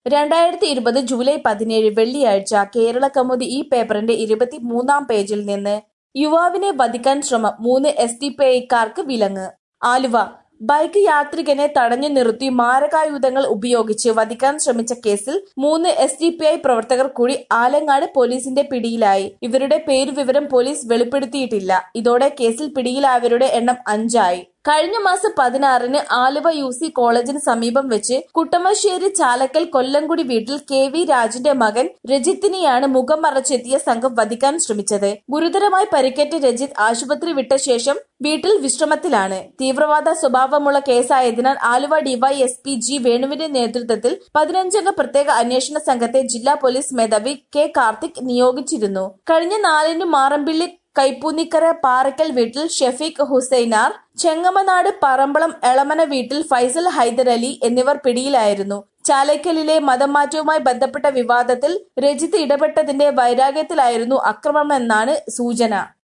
രണ്ടായിരത്തി ഇരുപത് ജൂലൈ പതിനേഴ് വെള്ളിയാഴ്ച കേരള കൗമുദി ഈ പേപ്പറിന്റെ ഇരുപത്തിമൂന്നാം പേജിൽ നിന്ന് യുവാവിനെ വധിക്കാൻ ശ്രമം മൂന്ന് എസ് ഡി പി ഐക്കാർക്ക് വിലങ്ങ് ആലുവ ബൈക്ക് യാത്രികനെ തടഞ്ഞു നിർത്തി മാരകായുധങ്ങൾ ഉപയോഗിച്ച് വധിക്കാൻ ശ്രമിച്ച കേസിൽ മൂന്ന് എസ് ഡി പി ഐ പ്രവർത്തകർ കൂടി ആലങ്ങാട് പോലീസിന്റെ പിടിയിലായി ഇവരുടെ പേരുവിവരം പോലീസ് വെളിപ്പെടുത്തിയിട്ടില്ല ഇതോടെ കേസിൽ പിടിയിലായവരുടെ എണ്ണം അഞ്ചായി കഴിഞ്ഞ മാസം പതിനാറിന് ആലുവ യു സി കോളേജിന് സമീപം വെച്ച് കുട്ടമശ്ശേരി ചാലക്കൽ കൊല്ലംകുടി വീട്ടിൽ കെ വി രാജിന്റെ മകൻ രജിത്തിനെയാണ് മുഖം മറച്ചെത്തിയ സംഘം വധിക്കാൻ ശ്രമിച്ചത് ഗുരുതരമായി പരിക്കേറ്റ രജിത്ത് ആശുപത്രി വിട്ട ശേഷം വീട്ടിൽ വിശ്രമത്തിലാണ് തീവ്രവാദ സ്വഭാവമുള്ള കേസായതിനാൽ ആലുവ ഡിവൈഎസ്പി ജി വേണുവിന്റെ നേതൃത്വത്തിൽ പതിനഞ്ചംഗ പ്രത്യേക അന്വേഷണ സംഘത്തെ ജില്ലാ പോലീസ് മേധാവി കെ കാർത്തിക് നിയോഗിച്ചിരുന്നു കഴിഞ്ഞ നാലിന് മാറമ്പിള്ളി കൈപ്പൂന്നിക്കര പാറക്കൽ വീട്ടിൽ ഷെഫീഖ് ഹുസൈനാർ ചെങ്ങമനാട് പറമ്പളം എളമന വീട്ടിൽ ഫൈസൽ ഹൈദരലി എന്നിവർ പിടിയിലായിരുന്നു ചാലക്കലിലെ മതമാറ്റവുമായി ബന്ധപ്പെട്ട വിവാദത്തിൽ രജിത്ത് ഇടപെട്ടതിന്റെ വൈരാഗ്യത്തിലായിരുന്നു അക്രമമെന്നാണ് സൂചന